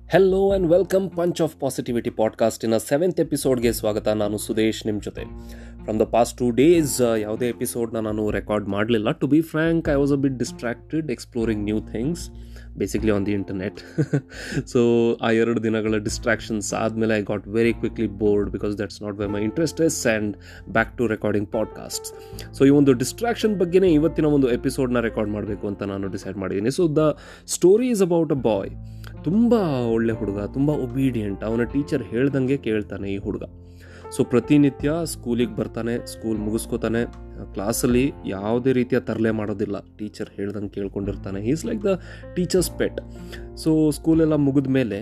hello and welcome punch of positivity ಪಾಡ್ಕಾಸ್ಟಿನ seventh ಎಪಿಸೋಡ್ಗೆ ಸ್ವಾಗತ ನಾನು ಸುದೇಶ್ ನಿಮ್ಮ ಜೊತೆ from the past two days ಯಾವುದೇ ಎಪಿಸೋಡ್ನ ನಾನು ರೆಕಾರ್ಡ್ ಮಾಡಲಿಲ್ಲ to be frank I was a bit distracted exploring new things basically on the internet so ಆ ಎರಡು ದಿನಗಳ ಡಿಸ್ಟ್ರಾಕ್ಷನ್ಸ್ ಆದಮೇಲೆ I got very quickly bored because that's not why my interest is and back to recording podcast so ಈ ಒಂದು distraction ಬಗ್ಗೆನೇ ಇವತ್ತಿನ ಒಂದು ಎಪಿಸೋಡ್ನ record ಮಾಡಬೇಕು ಅಂತ ನಾನು ಡಿಸೈಡ್ ಮಾಡಿದ್ದೀನಿ so the story is about a boy ತುಂಬ ಒಳ್ಳೆ ಹುಡುಗ ತುಂಬ ಒಬೀಡಿಯಂಟ್ ಅವನ ಟೀಚರ್ ಹೇಳ್ದಂಗೆ ಕೇಳ್ತಾನೆ ಈ ಹುಡುಗ ಸೊ ಪ್ರತಿನಿತ್ಯ ಸ್ಕೂಲಿಗೆ ಬರ್ತಾನೆ ಸ್ಕೂಲ್ ಮುಗಿಸ್ಕೋತಾನೆ ಕ್ಲಾಸಲ್ಲಿ ಯಾವುದೇ ರೀತಿಯ ತರಲೆ ಮಾಡೋದಿಲ್ಲ ಟೀಚರ್ ಹೇಳ್ದಂಗೆ ಕೇಳ್ಕೊಂಡಿರ್ತಾನೆ is like the teacher's pet so ಸ್ಕೂಲೆಲ್ಲ ಮುಗಿದ ಮೇಲೆ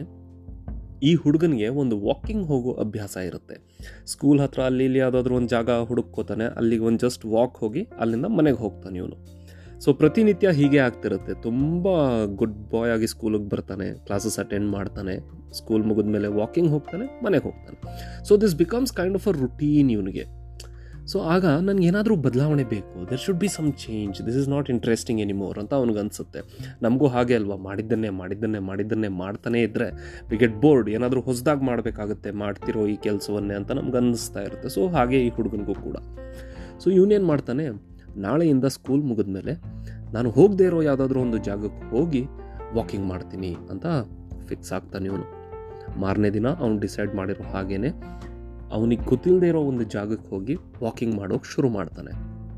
ಈ ಹುಡುಗನಿಗೆ ಒಂದು ವಾಕಿಂಗ್ ಹೋಗೋ ಅಭ್ಯಾಸ ಇರುತ್ತೆ ಸ್ಕೂಲ್ ಹತ್ರ ಅಲ್ಲಿ ಇಲ್ಲಿ ಯಾವುದಾದ್ರೂ ಒಂದು ಜಾಗ ಹುಡುಕೋತಾನೆ ಅಲ್ಲಿಗೆ ಒಂದು ಜಸ್ಟ್ ವಾಕ್ ಹೋಗಿ ಅಲ್ಲಿಂದ ಮನೆಗೆ ಹೋಗ್ತಾನೆ ಇವನು ಸೊ ಪ್ರತಿನಿತ್ಯ ಹೀಗೆ ಆಗ್ತಿರುತ್ತೆ ತುಂಬ ಗುಡ್ ಬಾಯ್ ಆಗಿ ಸ್ಕೂಲಿಗೆ ಬರ್ತಾನೆ ಕ್ಲಾಸಸ್ ಅಟೆಂಡ್ ಮಾಡ್ತಾನೆ ಸ್ಕೂಲ್ ಮುಗಿದ ಮೇಲೆ ವಾಕಿಂಗ್ ಹೋಗ್ತಾನೆ ಮನೆಗೆ ಹೋಗ್ತಾನೆ so this becomes kind of a routine ಇವನಿಗೆ ಸೊ ಆಗ ನನಗೆ ಏನಾದರೂ ಬದಲಾವಣೆ ಬೇಕು there should be some change this is not interesting anymore ಅಂತ ಅವ್ನಿಗೆ ಅನಿಸುತ್ತೆ ನಮಗೂ ಹಾಗೆ ಅಲ್ವಾ ಮಾಡಿದ್ದನ್ನೇ ಮಾಡಿದ್ದನ್ನೇ ಮಾಡಿದ್ದನ್ನೇ ಮಾಡ್ತಾನೇ ಇದ್ದರೆ ವಿ ಗೆಟ್ ಬೋರ್ಡ್ ಏನಾದರೂ ಹೊಸದಾಗಿ ಮಾಡಬೇಕಾಗುತ್ತೆ ಮಾಡ್ತಿರೋ ಈ ಕೆಲಸವನ್ನೇ ಅಂತ ನಮ್ಗೆ ಅನ್ನಿಸ್ತಾ ಇರುತ್ತೆ ಸೊ ಹಾಗೆ ಈ ಹುಡುಗನಿಗೂ ಕೂಡ ಸೊ ಇವನೇನು ಮಾಡ್ತಾನೆ ನಾಳೆಯಿಂದ ಸ್ಕೂಲ್ ಮುಗಿದ್ಮೇಲೆ ನಾನು ಹೋಗದೇ ಇರೋ ಯಾವುದಾದ್ರೂ ಒಂದು ಜಾಗಕ್ಕೆ ಹೋಗಿ ವಾಕಿಂಗ್ ಮಾಡ್ತೀನಿ ಅಂತ ಫಿಕ್ಸ್ ಆಗ್ತಾನೆ ಇವನು ಮಾರನೇ ದಿನ ಅವ್ನು ಡಿಸೈಡ್ ಮಾಡಿರೋ ಹಾಗೇನೆ ಅವನಿಗೆ ಗೊತ್ತಿಲ್ಲದೆ ಇರೋ ಒಂದು ಜಾಗಕ್ಕೆ ಹೋಗಿ ವಾಕಿಂಗ್ ಮಾಡೋಕೆ ಶುರು ಮಾಡ್ತಾನೆ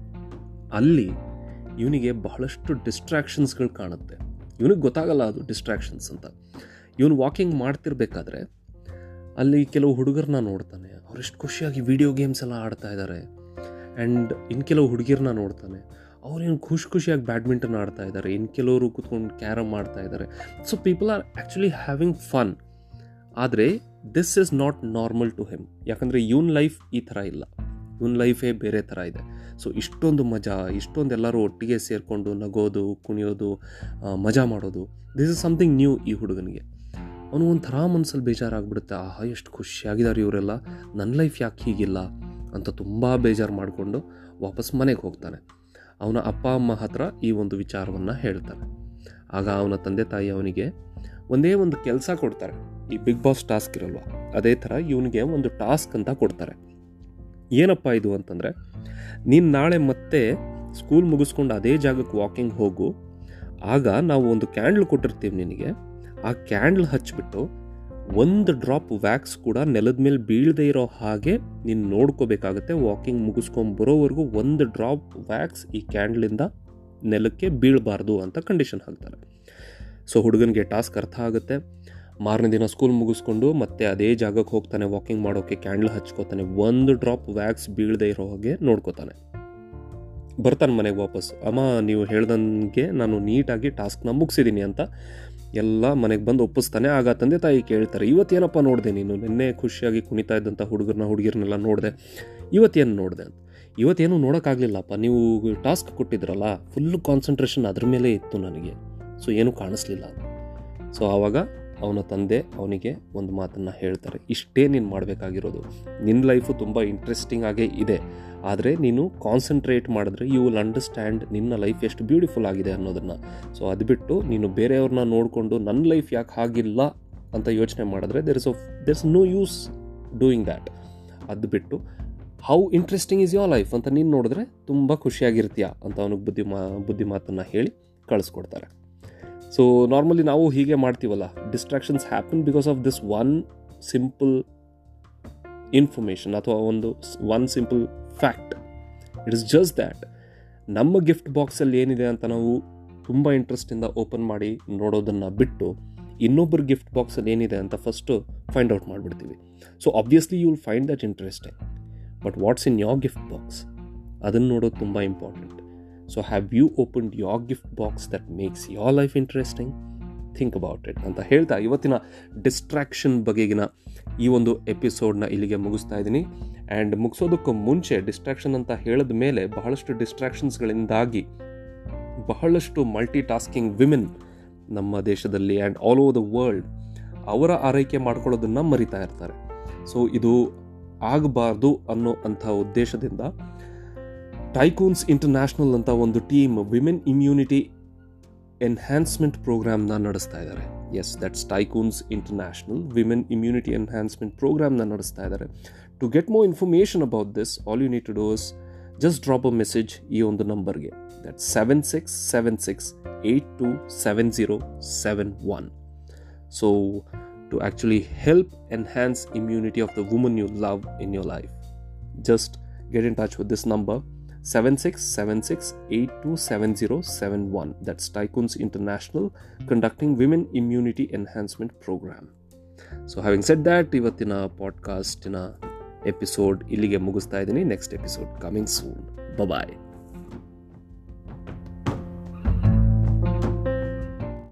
ಅಲ್ಲಿ ಇವನಿಗೆ ಬಹಳಷ್ಟು ಡಿಸ್ಟ್ರಾಕ್ಷನ್ಸ್ಗಳು ಕಾಣುತ್ತೆ ಇವನಿಗೆ ಗೊತ್ತಾಗಲ್ಲ ಅದು ಡಿಸ್ಟ್ರಾಕ್ಷನ್ಸ್ ಅಂತ ಇವನು ವಾಕಿಂಗ್ ಮಾಡ್ತಿರ್ಬೇಕಾದ್ರೆ ಅಲ್ಲಿ ಕೆಲವು ಹುಡುಗರನ್ನ ನೋಡ್ತಾನೆ ಅವರೆಷ್ಟು ಖುಷಿಯಾಗಿ ವಿಡಿಯೋ ಗೇಮ್ಸ್ ಎಲ್ಲ ಆಡ್ತಾ ಇದ್ದಾರೆ ಆ್ಯಂಡ್ ಇನ್ನು ಕೆಲವು ಹುಡುಗಿರನ್ನ ನೋಡ್ತಾನೆ ಅವ್ರೇನು ಖುಷಿ ಖುಷಿಯಾಗಿ ಬ್ಯಾಡ್ಮಿಂಟನ್ ಆಡ್ತಾ ಇದ್ದಾರೆ ಇನ್ನು ಕೆಲವರು ಕೂತ್ಕೊಂಡು ಕ್ಯಾರಮ್ ಆಡ್ತಾ ಇದ್ದಾರೆ so people are actually having fun ಆದರೆ this is not normal to him ಯಾಕಂದರೆ ಇವನ್ ಲೈಫ್ ಈ ಥರ ಇಲ್ಲ ಇವನ್ ಲೈಫೇ ಬೇರೆ ಥರ ಇದೆ ಸೊ ಇಷ್ಟೊಂದು ಮಜಾ ಇಷ್ಟೊಂದು ಎಲ್ಲರೂ ಒಟ್ಟಿಗೆ ಸೇರಿಕೊಂಡು ನಗೋದು ಕುಣಿಯೋದು ಮಜಾ ಮಾಡೋದು ದಿಸ್ ಇಸ್ ಸಮಥಿಂಗ್ ನ್ಯೂ ಈ ಹುಡುಗನಿಗೆ ಅವನು ಒಂಥರ ಮನಸ್ಸಲ್ಲಿ ಬೇಜಾರಾಗ್ಬಿಡುತ್ತೆ ಆಹಾ ಎಷ್ಟು ಖುಷಿಯಾಗಿದ್ದಾರೆ ಇವರೆಲ್ಲ ನನ್ನ ಲೈಫ್ ಯಾಕೆ ಹೀಗಿಲ್ಲ ಅಂತ ತುಂಬ ಬೇಜಾರು ಮಾಡಿಕೊಂಡು ವಾಪಸ್ ಮನೆಗೆ ಹೋಗ್ತಾನೆ ಅವನ ಅಪ್ಪ ಅಮ್ಮ ಹತ್ರ ಈ ಒಂದು ವಿಚಾರವನ್ನು ಹೇಳ್ತಾನೆ ಆಗ ಅವನ ತಂದೆ ತಾಯಿ ಅವನಿಗೆ ಒಂದೇ ಒಂದು ಕೆಲಸ ಕೊಡ್ತಾರೆ ಈ ಬಿಗ್ ಬಾಸ್ ಟಾಸ್ಕ್ ಇರಲ್ವ ಅದೇ ಥರ ಇವನಿಗೆ ಒಂದು ಟಾಸ್ಕ್ ಅಂತ ಕೊಡ್ತಾರೆ ಏನಪ್ಪ ಇದು ಅಂತಂದರೆ ನೀನು ನಾಳೆ ಮತ್ತೆ ಸ್ಕೂಲ್ ಮುಗಿಸ್ಕೊಂಡು ಅದೇ ಜಾಗಕ್ಕೆ ವಾಕಿಂಗ್ ಹೋಗು ಆಗ ನಾವು ಒಂದು ಕ್ಯಾಂಡ್ಲ್ ಕೊಟ್ಟಿರ್ತೀವಿ ನಿನಗೆ ಆ ಕ್ಯಾಂಡ್ಲ್ ಹಚ್ಬಿಟ್ಟು ಒಂದು ಡ್ರಾಪ್ ವ್ಯಾಕ್ಸ್ ಕೂಡ ನೆಲದ ಮೇಲೆ ಬೀಳದೆ ಇರೋ ಹಾಗೆ ನೀನು ನೋಡ್ಕೋಬೇಕಾಗತ್ತೆ ವಾಕಿಂಗ್ ಮುಗಿಸ್ಕೊಂಡು ಬರೋವರೆಗೂ ಒಂದು ಡ್ರಾಪ್ ವ್ಯಾಕ್ಸ್ ಈ ಕ್ಯಾಂಡ್ಲಿಂದ ನೆಲಕ್ಕೆ ಬೀಳಬಾರ್ದು ಅಂತ ಕಂಡೀಷನ್ ಹಾಕ್ತಾರೆ ಸೊ ಹುಡುಗನಿಗೆ ಟಾಸ್ಕ್ ಅರ್ಥ ಆಗುತ್ತೆ ಮಾರನೇ ದಿನ ಸ್ಕೂಲ್ ಮುಗಿಸ್ಕೊಂಡು ಮತ್ತೆ ಅದೇ ಜಾಗಕ್ಕೆ ಹೋಗ್ತಾನೆ ವಾಕಿಂಗ್ ಮಾಡೋಕ್ಕೆ ಕ್ಯಾಂಡ್ಲ್ ಹಚ್ಕೋತಾನೆ ಒಂದು ಡ್ರಾಪ್ ವ್ಯಾಕ್ಸ್ ಬೀಳದೆ ಇರೋ ಹಾಗೆ ನೋಡ್ಕೋತಾನೆ ಬರ್ತಾನೆ ಮನೆಗೆ ವಾಪಸ್ ಅಮ್ಮ ನೀವು ಹೇಳ್ದಂಗೆ ನಾನು ನೀಟಾಗಿ ಟಾಸ್ಕ್ನ ಮುಗಿಸಿದ್ದೀನಿ ಅಂತ ಎಲ್ಲ ಮನೆಗೆ ಬಂದು ಒಪ್ಪಿಸ್ತಾನೆ ಆಗ ತಂದೆ ತಾಯಿ ಕೇಳ್ತಾರೆ ಇವತ್ತೇನಪ್ಪ ನೋಡಿದೆ ನೀನು ನಿನ್ನೆ ಖುಷಿಯಾಗಿ ಕುಣಿತಾ ಇದ್ದಂಥ ಹುಡುಗರನ್ನ ಹುಡುಗಿರನ್ನೆಲ್ಲ ನೋಡಿದೆ ಇವತ್ತೇನು ನೋಡಿದೆ ಅಂತ ಇವತ್ತೇನು ನೋಡೋಕ್ಕಾಗಲಿಲ್ಲಪ್ಪ ನೀವು ಟಾಸ್ಕ್ ಕೊಟ್ಟಿದ್ರಲ್ಲ ಫುಲ್ ಕಾನ್ಸಂಟ್ರೇಷನ್ ಅದ್ರ ಮೇಲೆ ಇತ್ತು ನನಗೆ ಸೊ ಏನೂ ಕಾಣಿಸ್ಲಿಲ್ಲ ಸೊ ಆವಾಗ ಅವನ ತಂದೆ ಅವನಿಗೆ ಒಂದು ಮಾತನ್ನು ಹೇಳ್ತಾರೆ ಇಷ್ಟೇ ನೀನು ಮಾಡಬೇಕಾಗಿರೋದು ನಿನ್ನ ಲೈಫು ತುಂಬ ಇಂಟ್ರೆಸ್ಟಿಂಗ್ ಆಗೇ ಇದೆ ಆದರೆ ನೀನು ಕಾನ್ಸಂಟ್ರೇಟ್ ಮಾಡಿದ್ರೆ ಯು ವಿಲ್ ಅಂಡರ್ಸ್ಟ್ಯಾಂಡ್ ನಿನ್ನ ಲೈಫ್ ಎಷ್ಟು ಬ್ಯೂಟಿಫುಲ್ ಆಗಿದೆ ಅನ್ನೋದನ್ನು ಸೊ ಅದು ಬಿಟ್ಟು ನೀನು ಬೇರೆಯವ್ರನ್ನ ನೋಡಿಕೊಂಡು ನನ್ನ ಲೈಫ್ ಯಾಕೆ ಹಾಗಿಲ್ಲ ಅಂತ ಯೋಚನೆ ಮಾಡಿದ್ರೆ there is a there is no use doing that ಅದು ಬಿಟ್ಟು how interesting is your life ಅಂತ ನೀನು ನೋಡಿದ್ರೆ ತುಂಬ ಖುಷಿಯಾಗಿರ್ತೀಯ ಅಂತ ಅವನಿಗೆ ಬುದ್ಧಿ ಮಾ ಬುದ್ಧಿ ಮಾತನ್ನು ಹೇಳಿ ಕಳಿಸ್ಕೊಡ್ತಾರೆ ಸೊ ನಾರ್ಮಲಿ ನಾವು ಹೀಗೆ ಮಾಡ್ತೀವಲ್ಲ distractions happen because of this one simple information ಅಥವಾ ಒಂದು one simple fact it is just that ನಮ್ಮ ಗಿಫ್ಟ್ ಬಾಕ್ಸಲ್ಲಿ ಏನಿದೆ ಅಂತ ನಾವು ತುಂಬ ಇಂಟ್ರೆಸ್ಟಿಂದ ಓಪನ್ ಮಾಡಿ ನೋಡೋದನ್ನು ಬಿಟ್ಟು ಇನ್ನೊಬ್ಬರ ಗಿಫ್ಟ್ ಬಾಕ್ಸಲ್ಲಿ ಏನಿದೆ ಅಂತ ಫಸ್ಟು ಫೈಂಡ್ ಔಟ್ ಮಾಡಿಬಿಡ್ತೀವಿ so obviously you will find that interesting but what's in your gift box ಅದನ್ನು ನೋಡೋದು ತುಂಬ important so have you opened your gift box that makes your life interesting think about it ಅಂತ ಹೇಳ್ತಾ ಇವತ್ತಿನ distraction ಬಗೆಗಿನ ಈ ಒಂದು ಎಪಿಸೋಡ್ನ ಇಲ್ಲಿಗೆ ಮುಗಿಸ್ತಾ ಇದ್ದೀನಿ ಆ್ಯಂಡ್ ಮುಗಿಸೋದಕ್ಕೂ ಮುಂಚೆ ಡಿಸ್ಟ್ರಾಕ್ಷನ್ ಅಂತ ಹೇಳಿದ ಮೇಲೆ ಬಹಳಷ್ಟು ಡಿಸ್ಟ್ರಾಕ್ಷನ್ಸ್ಗಳಿಂದಾಗಿ ಬಹಳಷ್ಟು ಮಲ್ಟಿ ಟಾಸ್ಕಿಂಗ್ ವಿಮೆನ್ ನಮ್ಮ ದೇಶದಲ್ಲಿ and all over the world ಅವರ ಆರೈಕೆ ಮಾಡ್ಕೊಳ್ಳೋದನ್ನು ಮರಿತಾ ಇರ್ತಾರೆ ಸೊ ಇದು ಆಗಬಾರ್ದು ಅನ್ನೋ ಅಂಥ ಉದ್ದೇಶದಿಂದ ಟೈಕೂನ್ಸ್ ಇಂಟರ್ನ್ಯಾಷನಲ್ ಅಂತ ಒಂದು ಟೀಮ್ ವಿಮೆನ್ ಇಮ್ಯುನಿಟಿ ಎನ್ಹ್ಯಾನ್ಸ್ಮೆಂಟ್ ಪ್ರೋಗ್ರಾಮ್ನ ನಡೆಸ್ತಾ ಇದ್ದಾರೆ yes that's tycoons international women immunity enhancement ಪ್ರೋಗ್ರಾಮ್ನ ನಡೆಸ್ತಾ ಇದ್ದಾರೆ to get more information about this all you need to do's just drop a message ಈ ಒಂದು ನಂಬರ್ಗೆ that seven six seven six eight two seven zero seven one so to actually help enhance immunity of the woman you love in your life just get in touch with this number 7676827071 that's tycoons international conducting women immunity enhancement program so having said that ಇವತ್ತಿನ ಪಾಡ್ಕಾಸ್ಟಿನ episode ಇಲ್ಲಿಗೆ ಮುಗಿಸ್ತಾ ಇದ್ದೀನಿ next episode coming soon ಬಾಯ್